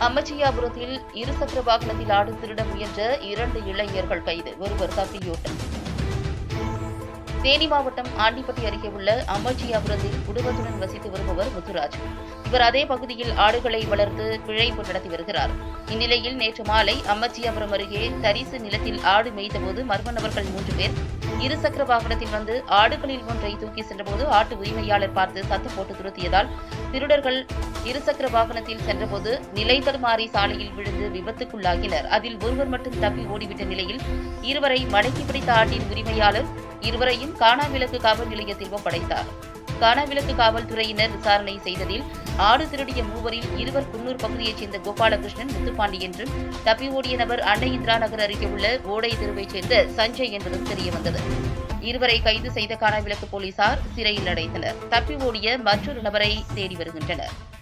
அம்மச்சியாபுரத்தில் இருசக்கர வாகனத்தில் ஆடு திருட முயன்ற இரண்டு இளைஞர்கள் கைது ஒருவர் தப்பியோட்டம் தேனி மாவட்டம் ஆண்டிப்பட்டி அருகே உள்ள அம்மச்சியாபுரத்தில் குடும்பத்துடன் வசித்து வருபவர் முத்துராஜ் இவர் அதே பகுதியில் ஆடுகளை வளர்த்து பிழைப்பு நடத்தி வருகிறார் இந்நிலையில் நேற்று மாலை அம்மச்சியாபுரம் அருகே தரிசு நிலத்தில் ஆடு மேய்த்தபோது மர்ம நபர்கள் மூன்று பேர் இருசக்கர வாகனத்தில் வந்து ஆடுகளில் ஒன்றை தூக்கி சென்றபோது ஆட்டு உரிமையாளர் பார்த்து சத்தம் போட்டு துரத்தியதால் திருடர்கள் இருசக்கர வாகனத்தில் சென்றபோது நிலை தடுமாறி சாலையில் விழுந்து விபத்துக்குள்ளாகினர் அதில் ஒருவர் மட்டும் தப்பி ஓடிவிட்ட நிலையில் இருவரை மடக்கி பிடித்த ஆட்டின் உரிமையாளர் இருவரையும் காணாவிலக்கு காவல் நிலையத்தில் ஒப்படைத்தார் காணாவிலக்கு காவல்துறையினர் விசாரணை செய்ததில் ஆடு திருடிய மூவரில் இருவர் குன்னூர் பகுதியைச் சேர்ந்த கோபாலகிருஷ்ணன் முத்துப்பாண்டி என்றும் தப்பி ஓடிய நபர் அன்னை இந்திரா நகர் அருகே உள்ள ஓடை தெருவைச் சேர்ந்த சஞ்சய் என்பதும் தெரியவந்தது இருவரை கைது செய்த காணாவிலக்கு போலீசார் சிறையில் அடைத்தனர் தப்பி ஓடிய மற்றொரு நபரை தேடி வருகின்றனர்